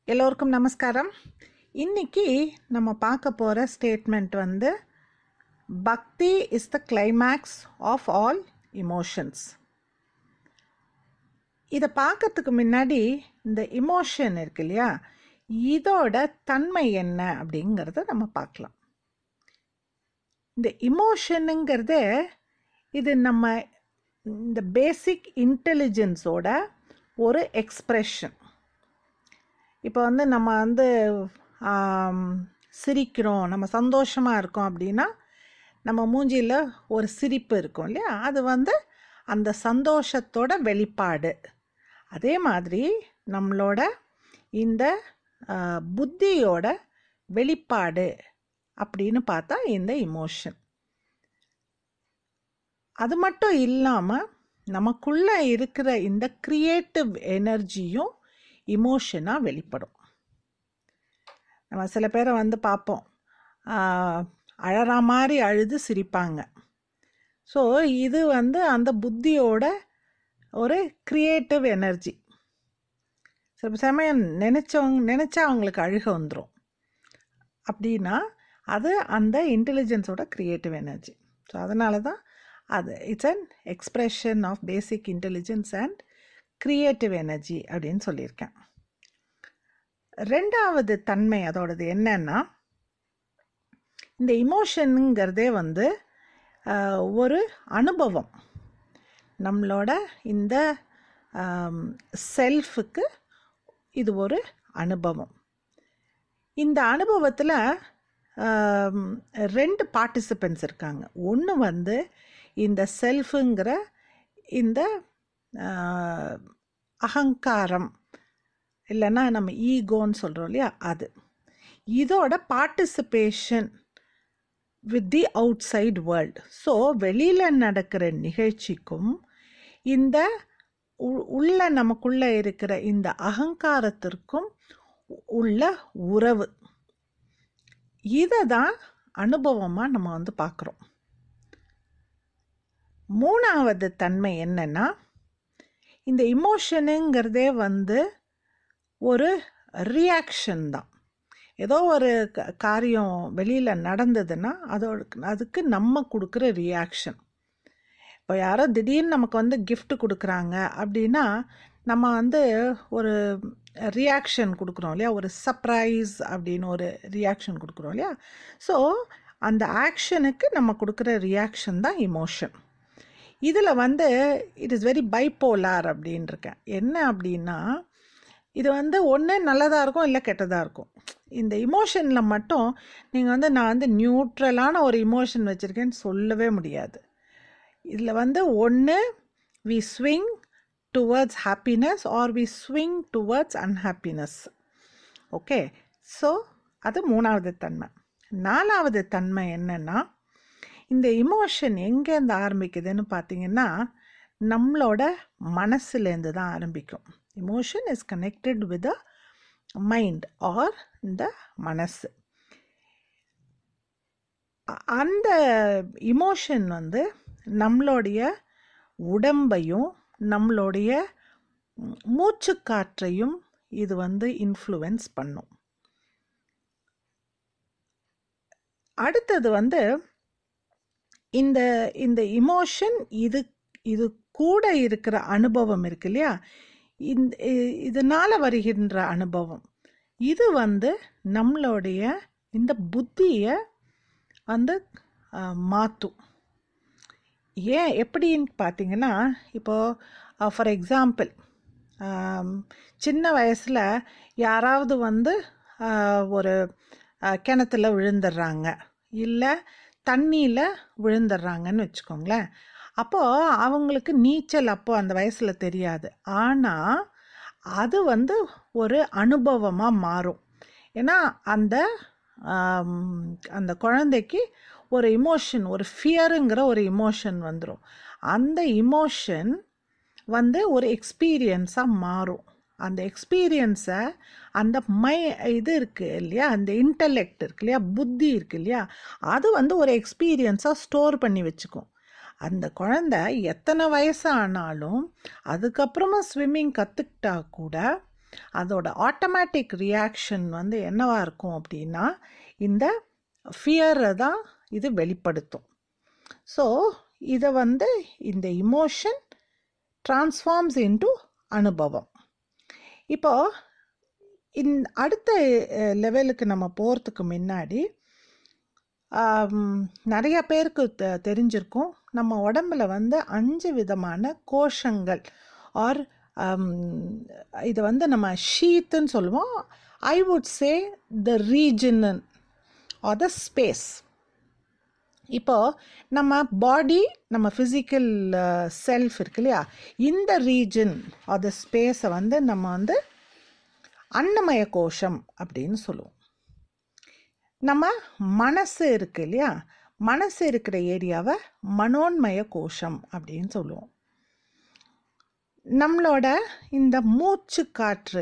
எல்லோருக்கும் நமஸ்காரம் இன்னைக்கு நம்ம பார்க்க போகிற ஸ்டேட்மெண்ட் வந்து bhakti is the climax of all emotions இதை பார்க்கறதுக்கு முன்னாடி இந்த இமோஷன் இருக்கு இல்லையா இதோட தன்மை என்ன அப்படிங்கிறத நம்ம பார்க்கலாம் இந்த இமோஷனுங்கிறது இது நம்ம இந்த பேசிக் இன்டெலிஜென்ஸோட ஒரு எக்ஸ்ப்ரெஷன் இப்போ வந்து நம்ம வந்து ஆம், சிரிக்கிறோம் நம்ம சந்தோஷமாக இருக்கோம் அப்படின்னா நம்ம மூஞ்சியில் ஒரு சிரிப்பு இருக்கும் இல்லையா அது வந்து அந்த சந்தோஷத்தோட வெளிப்பாடு அதே மாதிரி நம்மளோட இந்த ஆ, புத்தியோட வெளிப்பாடு அப்படின்னு பார்த்தா இந்த இமோஷன் அது மட்டும் இல்லாமல் நமக்குள்ள இருக்கிற இந்த கிரியேட்டிவ் எனர்ஜியும் இமோஷனாக வெளிப்படும் நம்ம சில பேரை வந்து பார்ப்போம் ஆஹ், அழற மாதிரி அழுது சிரிப்பாங்க ஸோ இது வந்து அந்த புத்தியோட ஒரு கிரியேட்டிவ் எனர்ஜி சில சமயம் நினச்சவங்க நினச்சா அவங்களுக்கு அழுக வந்துடும் அப்படின்னா அது அந்த இன்டெலிஜென்ஸோட கிரியேட்டிவ் எனர்ஜி ஸோ அதனால தான் அது it's an expression of basic intelligence and creative energy அப்படின்னு சொல்லியிருக்கேன் ரெண்டாவது தன்மை அதோடது என்னன்னா இந்த இமோஷனுங்கிறதே வந்து ஆஹ், ஒரு அனுபவம் நம்மளோட இந்த செல்ஃபுக்கு இது ஒரு அனுபவம் இந்த அனுபவத்தில் ரெண்டு பார்ட்டிசிபெண்ட்ஸ் இருக்காங்க ஒன்று வந்து இந்த செல்ஃபுங்கிற இந்த ஆஹ், அகங்காரம் இல்லைன்னா நம்ம ஈகோன்னு சொல்கிறோம் இல்லையா அது இதோட participation with the outside world so வெளியில் நடக்கிற நிகழ்ச்சிக்கும் இந்த உ- உள்ள நமக்குள்ள இருக்கிற இந்த அகங்காரத்திற்கும் உள்ள உறவு இதை தான் அனுபவமாக நம்ம வந்து பார்க்குறோம் மூணாவது தன்மை என்னன்னா இந்த இமோஷனுங்கிறதே வந்து ஒரு ரியாக்ஷன் தான் ஏதோ ஒரு க- காரியம் வெளியில் நடந்ததுன்னா அதோட அதுக்கு நம்ம கொடுக்குற ரியாக்ஷன் இப்போ யாரோ திடீர்னு நமக்கு வந்து gift கொடுக்குறாங்க அப்படின்னா நம்ம வந்து ஒரு ரியாக்ஷன் கொடுக்குறோம் இல்லையா ஒரு சர்ப்ரைஸ் அப்படின்னு ஒரு ரியாக்ஷன் கொடுக்குறோம் இல்லையா ஸோ அந்த ஆக்ஷனுக்கு நம்ம கொடுக்குற ரியாக்ஷன் தான் இமோஷன் இதில் வந்து இட் இஸ் வெரி பைப்போலார் அப்படின்னு இருக்கேன் என்ன அப்படின்னா இது வந்து ஒன்று நல்லதாக இருக்கும் இல்லை கெட்டதாக இருக்கும் இந்த இமோஷனில் மட்டும் நீங்கள் வந்து நான் வந்து நியூட்ரலான ஒரு இமோஷன் வச்சுருக்கேன்னு சொல்லவே முடியாது இதில் வந்து ஒன்று we swing towards happiness or we swing towards unhappiness okay so அது மூணாவது தன்மை நாலாவது தன்மை என்னன்னா இந்த இமோஷன் எங்கேருந்து ஆரம்பிக்குதுன்னு பார்த்தீங்கன்னா நம்மளோட மனசுலேருந்து தான் ஆரம்பிக்கும் emotion is connected with mind or இந்த மனசு அ- அந்த இமோஷன் வந்து நம்மளுடைய உடம்பையும் நம்மளுடைய ம், மூச்சுக்காற்றையும் இது வந்து இன்ஃப்ளூயன்ஸ் பண்ணும் அடுத்தது வந்து இந்த இந்த இமோஷன் இது இது கூட இருக்கிற அனுபவம் இருக்கு இல்லையா இந்த இ- இதனால வருகின்ற அனுபவம் இது வந்து நம்மளுடைய இந்த புத்தியை வந்து மாற்றும் ஏன் எப்படின்னு பார்த்தீங்கன்னா இப்போது ஃபார் எக்ஸாம்பிள் சின்ன வயசில் யாராவது வந்து ஆஹ், ஒரு ஆஹ், கிணத்துல விழுந்துடுறாங்க இல்லை தண்ணியில் விழுந்துடுறாங்கன்னு வச்சுக்கோங்களேன் அப்போது அவங்களுக்கு நீச்சல் அப்போ அந்த வயசில் தெரியாது ஆனால் அது வந்து ஒரு அனுபவமாக மாறும் ஏன்னா அந்த ஆம், அந்த குழந்தைக்கு ஒரு இமோஷன் ஒரு ஃபியருங்கிற ஒரு இமோஷன் வந்துடும் அந்த இமோஷன் வந்து ஒரு எக்ஸ்பீரியன்ஸாக மாறும் அந்த எக்ஸ்பீரியன்ஸை அந்த மை இது இருக்குது இல்லையா அந்த இன்டலெக்ட் இருக்கு இல்லையா புத்தி இருக்கு இல்லையா அது வந்து ஒரு எக்ஸ்பீரியன்ஸாக ஸ்டோர் பண்ணி வச்சுக்கும் அந்த குழந்தை எத்தனை வயசு ஆனாலும் அதுக்கப்புறமா ஸ்விம்மிங் கற்றுக்கிட்டா கூட அதோட ஆட்டோமேட்டிக் ரியாக்ஷன் வந்து என்னவா இருக்கும் அப்படின்னா இந்த ஃபியரை தான் இது வெளிப்படுத்தும் ஸோ இதை வந்து இந்த இமோஷன் டிரான்ஸ்ஃபார்ம்ஸ் இன்டு அனுபவம் இப்போ இந் அடுத்த லெவலுக்கு நம்ம போகிறதுக்கு முன்னாடி நிறைய பேருக்கு தெ தெரிஞ்சிருக்கும் நம்ம உடம்புல வந்து அஞ்சு விதமான கோஷங்கள் ஆர் இதை வந்து நம்ம ஷீத்துன்னு சொல்லுவோம் I would say the region or the space இப்போ நம்ம பாடி நம்ம ஃபிசிக்கல் செல்ஃப் இருக்கு இல்லையா இந்த ரீஜன் ஆர் த ஸ்பேஸை வந்து நம்ம வந்து அன்னமய கோஷம் அப்படின்னு சொல்லுவோம் நம்ம மனசு இருக்கு இல்லையா மனசு இருக்கிற ஏரியாவை மனோன்மய கோஷம் அப்படின்னு சொல்லுவோம் நம்மளோட இந்த மூச்சு காற்று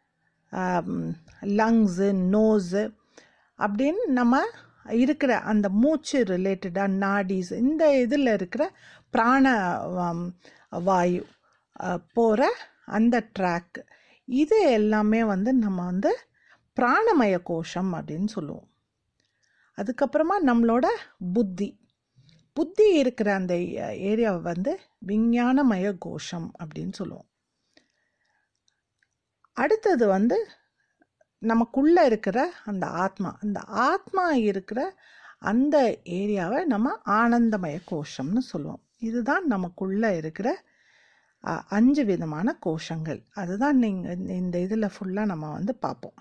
லங்ஸு நோஸு அப்படின்னு நம்ம இருக்கிற அந்த மூச்சு ரிலேட்டடாக நாடிஸ் இந்த இதில் இருக்கிற பிராண வாயு போகிற அந்த ட்ராக் இது எல்லாமே வந்து நம்ம வந்து பிராணமய கோஷம் அப்படின்னு சொல்லுவோம் அதுக்கப்புறமா நம்மளோட புத்தி புத்தி இருக்கிற அந்த ஏரியாவை வந்து விஞ்ஞானமய கோஷம் அப்படின்னு சொல்லுவோம் அடுத்தது வந்து நமக்குள்ளே இருக்கிற அந்த ஆத்மா அந்த ஆத்மா இருக்கிற அந்த ஏரியாவை நம்ம ஆனந்தமய கோஷம்னு சொல்லுவோம் இதுதான் நமக்குள்ளே இருக்கிற அஞ்சு விதமான கோஷங்கள் அதுதான் நீங்கள் இந்த இதில் ஃபுல்லாக நம்ம வந்து பார்ப்போம்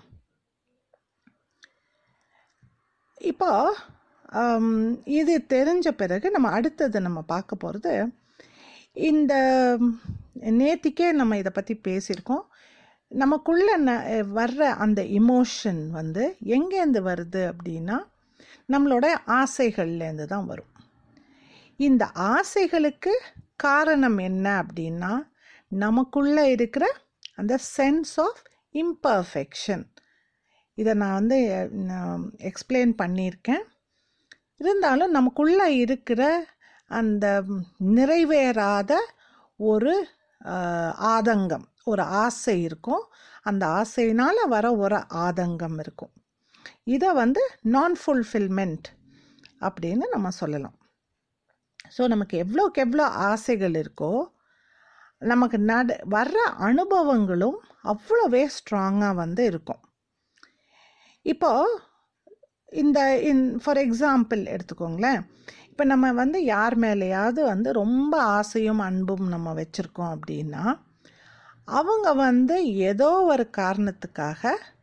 இப்போ இது தெரிஞ்ச பிறகு நம்ம அடுத்தது நம்ம பார்க்க போகிறது இந்த நேத்திக்கே நம்ம இதை பற்றி பேசியிருக்கோம் நமக்குள்ள வர்ற அந்த இமோஷன் வந்து எங்கேருந்து வருது அப்படின்னா நம்மளோட ஆசைகள்லேருந்து தான் வரும் இந்த ஆசைகளுக்கு காரணம் என்ன அப்படின்னா நமக்குள்ளே இருக்கிற அந்த சென்ஸ் ஆஃப் இம்பர்ஃபெக்ஷன் இதை நான் வந்து எக்ஸ்பிளைன் பண்ணியிருக்கேன் இருந்தாலும் நமக்குள்ளே இருக்கிற அந்த நிறைவேறாத ஒரு ஆதங்கம் ஒரு ஆசை இருக்கும் அந்த ஆசையினால் வர ஒரு ஆதங்கம் இருக்கும் இதை வந்து நான் ஃபுல்ஃபில்மெண்ட் அப்படின்னு நம்ம சொல்லலாம் ஸோ நமக்கு எவ்வளோக்கு எவ்வளோ ஆசைகள் இருக்கோ நமக்கு நட வர்ற அனுபவங்களும் அவ்வளோவே ஸ்ட்ராங்காக வந்து இருக்கும் இப்போ இந்த இன் ஃபார் எக்ஸாம்பிள் எடுத்துக்கோங்களேன் இப்போ நம்ம வந்து யார் மேலேயாவது வந்து ரொம்ப ஆசையும் அன்பும் நம்ம வச்சுருக்கோம் அப்படின்னா அவங்க வந்து ஏதோ ஒரு காரணத்துக்காக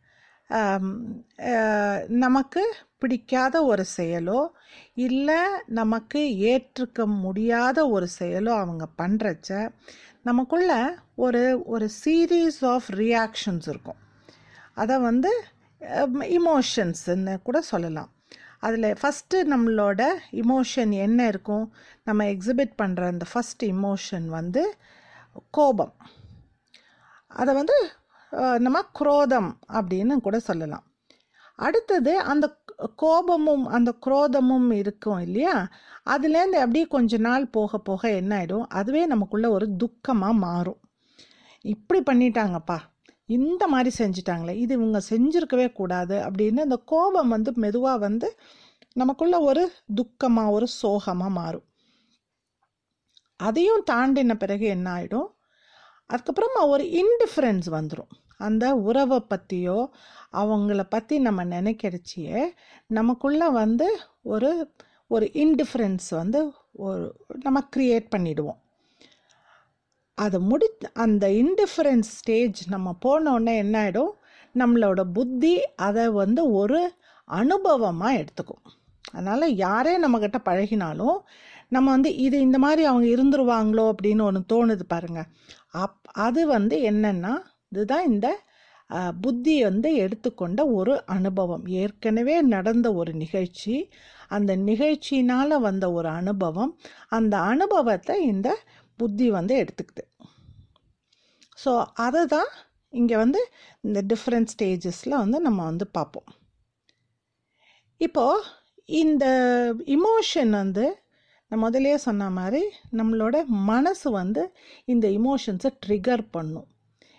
நமக்கு பிடிக்காத ஒரு செயலோ இல்லை நமக்கு ஏற்றுக்க முடியாத ஒரு செயலோ அவங்க பண்ணுறச்ச நமக்குள்ள ஒரு ஒரு சீரீஸ் ஆஃப் ரியாக்ஷன்ஸ் இருக்கும் அதை வந்து இமோஷன்ஸ்ன்னு கூட சொல்லலாம் அதில் ஃபஸ்ட்டு நம்மளோட இமோஷன் என்ன இருக்கும் நம்ம எக்ஸிபிட் பண்ணுற அந்த ஃபஸ்ட் இமோஷன் வந்து கோபம் அதை வந்து நம்ம குரோதம் அப்படின்னு கூட சொல்லலாம் அடுத்தது அந்த கோபமும் அந்த குரோதமும் இருக்கும் இல்லையா அதுலேருந்து அப்படியே கொஞ்ச நாள் போக போக என்ன ஆகிடும் அதுவே நமக்குள்ள ஒரு துக்கமாக மாறும் இப்படி பண்ணிட்டாங்கப்பா இந்த மாதிரி செஞ்சிட்டாங்களே இது இவங்க செஞ்சுருக்கவே கூடாது அப்படின்னு அந்த கோபம் வந்து மெதுவாக வந்து நமக்குள்ள ஒரு துக்கமாக ஒரு சோகமாக மாறும் அதையும் தாண்டின பிறகு என்ன ஆகிடும் அதுக்கப்புறமா ஒரு இன்டிஃபரன்ஸ் வந்துடும் அந்த உறவை பற்றியோ அவங்கள பற்றி நம்ம நினைக்கிறச்சியே நமக்குள்ள வந்து ஒரு ஒரு இன்டிஃபரன்ஸ் வந்து ஒரு நம்ம க்ரியேட் பண்ணிடுவோம் அதை முடி அந்த இன்டிஃபரன்ஸ் ஸ்டேஜ் நம்ம போனோடனே என்ன ஆகிடும் நம்மளோட புத்தி அதை வந்து ஒரு அனுபவமாக எடுத்துக்கும் அதனால் யாரே நம்மக்கிட்ட பழகினாலும் நம்ம வந்து இது இந்த மாதிரி அவங்க இருந்துருவாங்களோ அப்படின்னு ஒன்று தோணுது பாருங்கள் அப் அது வந்து என்னென்னா இதுதான் இந்த புத்தி வந்து எடுத்துக்கொண்ட ஒரு அனுபவம் ஏற்கனவே நடந்த ஒரு நிகழ்ச்சி அந்த நிகழ்ச்சினால் வந்த ஒரு அனுபவம் அந்த அனுபவத்தை இந்த புத்தி வந்து எடுத்துக்குது ஸோ அதை தான் இங்கே வந்து இந்த டிஃப்ரெண்ட் ஸ்டேஜஸில் வந்து நம்ம வந்து பார்ப்போம் இப்போது இந்த இமோஷன் வந்து நான் முதலே சொன்ன மாதிரி நம்மளோட மனசு வந்து இந்த இமோஷன்ஸை ட்ரிகர் பண்ணும்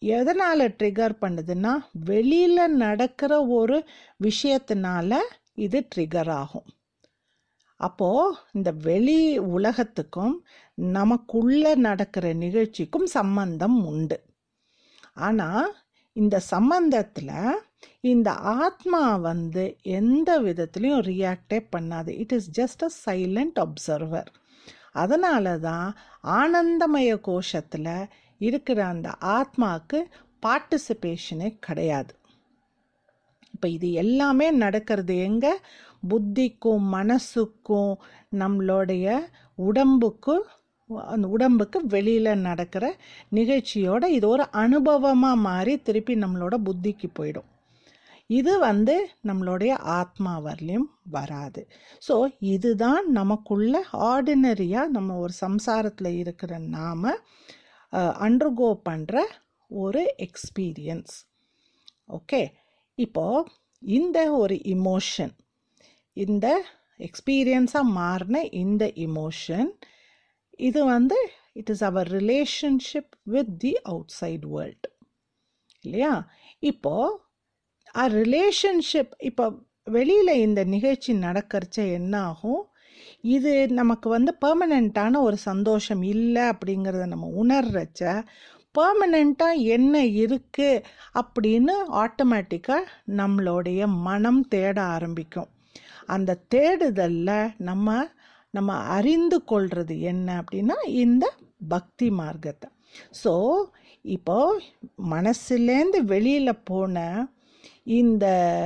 எதனால் ட்ரிகர் பண்ணுதுன்னா வெளியில் நடக்கிற ஒரு விஷயத்தினால இது ட்ரிகர் ஆகும் அப்போது இந்த வெளி உலகத்துக்கும் நமக்குள்ள நடக்கிற நிகழ்ச்சிக்கும் சம்பந்தம் உண்டு ஆனால் இந்த சம்பந்தத்தில் இந்த ஆத்மா வந்து எந்த விதத்துலையும் ரியாக்டே பண்ணாது it is just a silent observer அதனால தான் ஆனந்தமய கோஷத்தில் இருக்கிற அந்த ஆத்மாவுக்கு பார்ட்டிசிபேஷனே கிடையாது இப்போ இது எல்லாமே நடக்கிறது எங்கே புத்திக்கும் மனசுக்கும் நம்மளுடைய உடம்புக்கும் அந்த உடம்புக்கு வெளியில் நடக்கிற நிகழ்ச்சியோட இது ஒரு அனுபவமாக மாறி திருப்பி நம்மளோட புத்திக்கு போயிடும் இது வந்து நம்மளுடைய ஆத்மா வரலையும் வராது ஸோ இதுதான் நமக்குள்ள ஆர்டினரியாக நம்ம ஒரு சம்சாரத்தில் இருக்கிற நாம் அண்டர்கோ பண்ணுற ஒரு எக்ஸ்பீரியன்ஸ் ஓகே இப்போது இந்த ஒரு இமோஷன் இந்த எக்ஸ்பீரியன்ஸாக மாறின இந்த இமோஷன் இது வந்து it is our relationship with the outside world இல்லையா இப்போது ஆ ரிலேஷன்ஷிப் இப்போ வெளியில் இந்த நிகழ்ச்சி நடக்கிறச்ச என்ன ஆகும் இது நமக்கு வந்து பெர்மனண்ட்டான ஒரு சந்தோஷம் இல்லை அப்படிங்கிறத நம்ம உணர்றச்ச பர்மனெண்ட்டாக என்ன இருக்குது அப்படின்னு ஆட்டோமேட்டிக்காக நம்மளுடைய மனம் தேட ஆரம்பிக்கும் அந்த தேடுதலில் நம்ம நம்ம அறிந்து கொள்வது என்ன அப்படின்னா இந்த பக்தி மார்க்கத்தை ஸோ இப்போ மனசுலேருந்து வெளியில் போன இந்த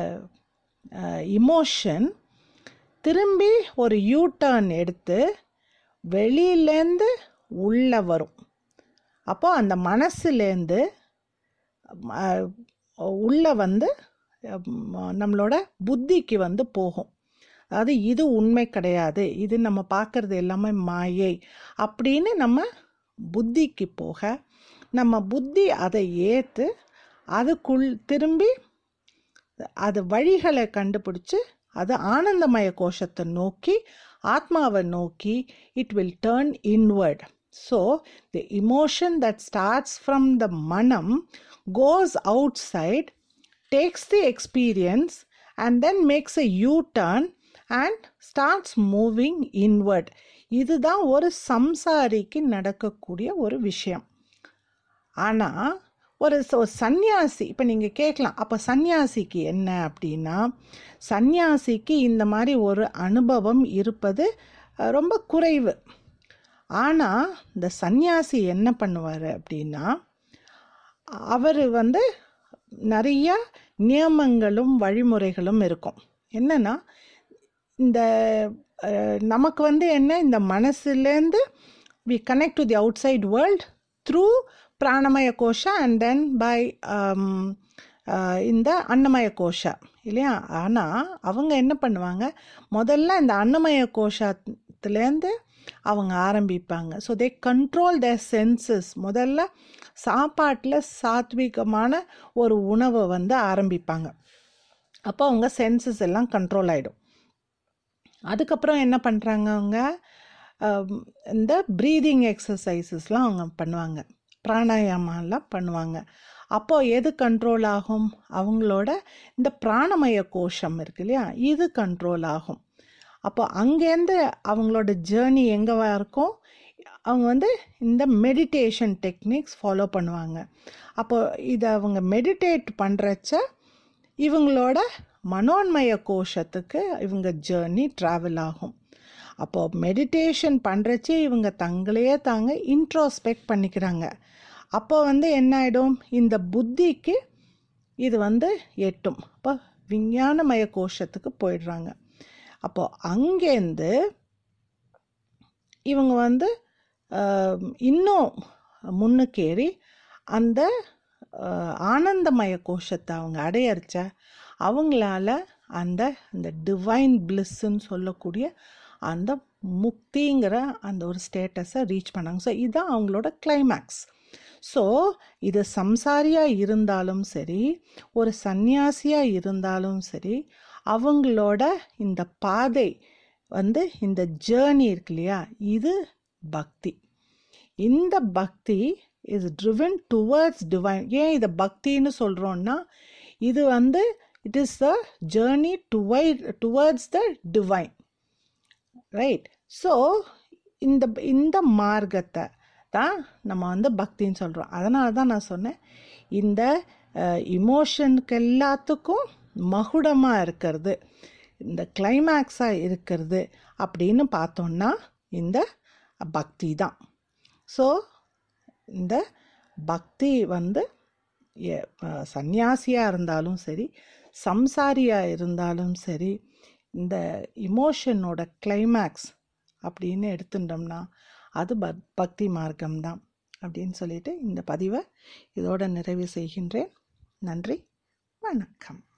இமோஷன் திரும்பி ஒரு யூ டர்ன் எடுத்து வெளியிலேருந்து உள்ளே வரும் அப்போ அந்த மனசுலேருந்து உள்ளே வந்து நம்மளோட புத்திக்கு வந்து போகும் அதாவது இது உண்மை கிடையாது இது நம்ம பார்க்குறது எல்லாமே மாயை அப்படின்னு நம்ம புத்திக்கு போக நம்ம புத்தி அதை ஏற்று அதுக்குள் திரும்பி அது வழிகளை கண்டுபிடிச்சி அது ஆனந்தமய கோஷத்தை நோக்கி ஆத்மாவை நோக்கி it will turn inward so the emotion that starts from the மனம் goes outside takes the experience and then makes a U turn and starts moving inward இதுதான் ஒரு சம்சாரிக்கு நடக்கக்கூடிய ஒரு விஷயம் ஆனால் ஒரு சந்நியாசி இப்போ நீங்கள் கேட்கலாம் அப்போ சந்நியாசிக்கு என்ன அப்படின்னா சந்நியாசிக்கு இந்த மாதிரி ஒரு அனுபவம் இருப்பது ரொம்ப குறைவு ஆனால் இந்த சந்நியாசி என்ன பண்ணுவார் அப்படின்னா அவர் வந்து நிறைய நியமங்களும் வழிமுறைகளும் இருக்கும் என்னென்னா இந்த நமக்கு வந்து என்ன இந்த மனசுலேருந்து we connect to the outside world through பிராணமய கோஷா அண்ட் தென் பை இந்த அன்னமய கோஷா இல்லையா ஆனால் அவங்க என்ன பண்ணுவாங்க முதல்ல இந்த அன்னமய கோஷத்துலேருந்து அவங்க ஆரம்பிப்பாங்க so they control the senses முதல்ல சாப்பாட்டில் சாத்விகமான ஒரு உணவை வந்து ஆரம்பிப்பாங்க அப்போ அவங்க சென்சஸ் எல்லாம் கண்ட்ரோல் ஆகிடும் அதுக்கப்புறம் என்ன பண்ணுறாங்க அவங்க இந்த ப்ரீதிங் எக்ஸசைசஸ்லாம் அவங்க பண்ணுவாங்க பிராணாயாமெல்லாம் பண்ணுவாங்க அப்போது எது கண்ட்ரோல் ஆகும் அவங்களோட இந்த பிராணமய கோஷம் இருக்கு இல்லையா இது கண்ட்ரோல் ஆகும் அப்போ அங்கேருந்து அவங்களோட ஜேர்னி எங்கே இருக்கும் அவங்க வந்து இந்த மெடிடேஷன் டெக்னிக்ஸ் ஃபாலோ பண்ணுவாங்க அப்போ இதை அவங்க மெடிடேட் பண்ணுறச்ச இவங்களோட மனோன்மய கோஷத்துக்கு இவங்க ஜேர்னி ட்ராவல் ஆகும் அப்போது மெடிடேஷன் பண்ணுறச்சே இவங்க தங்களையே தாங்க இன்ட்ரோஸ்பெக்ட் பண்ணிக்கிறாங்க அப்போ வந்து என்ன ஆகிடும் இந்த புத்திக்கு இது வந்து எட்டும் அப்போ விஞ்ஞானமய கோஷத்துக்கு போயிடுறாங்க அப்போது அங்கேருந்து இவங்க வந்து இன்னும் முன்னுக்கேறி அந்த ஆனந்தமய கோஷத்தை அவங்க அடையறிச்ச அவங்களால அந்த அந்த டிவைன் பிளிஸ்ன்னு சொல்லக்கூடிய அந்த முக்திங்கிற அந்த ஒரு ஸ்டேட்டஸை ரீச் பண்ணாங்க ஸோ இதுதான் அவங்களோட கிளைமேக்ஸ் ஸோ இது சம்சாரியாக இருந்தாலும் சரி ஒரு சந்நியாசியாக இருந்தாலும் சரி அவங்களோட இந்த பாதை வந்து இந்த ஜேர்னி இருக்கு இல்லையா இது பக்தி இந்த பக்தி இஸ் ட்ரிவன் டுவர்ட்ஸ் டிவைன் ஏன் இதை பக்தின்னு சொல்கிறோன்னா இது வந்து இட் இஸ் த ஜேர்னி டுவை towards the divine right so இந்த இந்த மார்க்கத்தை தான் நம்ம வந்து பக்தின்னு சொல்கிறோம் அதனால தான் நான் சொன்னேன் இந்த இமோஷனுக்கு எல்லாத்துக்கும் மகுடமாக இருக்கிறது இந்த கிளைமேக்ஸாக இருக்கிறது அப்படின்னு பார்த்தோன்னா இந்த பக்தி தான் ஸோ இந்த பக்தி வந்து எ- அஹ் சந்நியாசியாக இருந்தாலும் சரி சம்சாரியாக இருந்தாலும் சரி இந்த இமோஷனோட கிளைமேக்ஸ் அப்படின்னு எடுத்துட்டோம்னா அது பக் பக்தி மார்க்கம்தான் அப்படின்னு சொல்லிட்டு இந்த பதிவை இதோட நிறைவு செய்கின்றேன் நன்றி வணக்கம்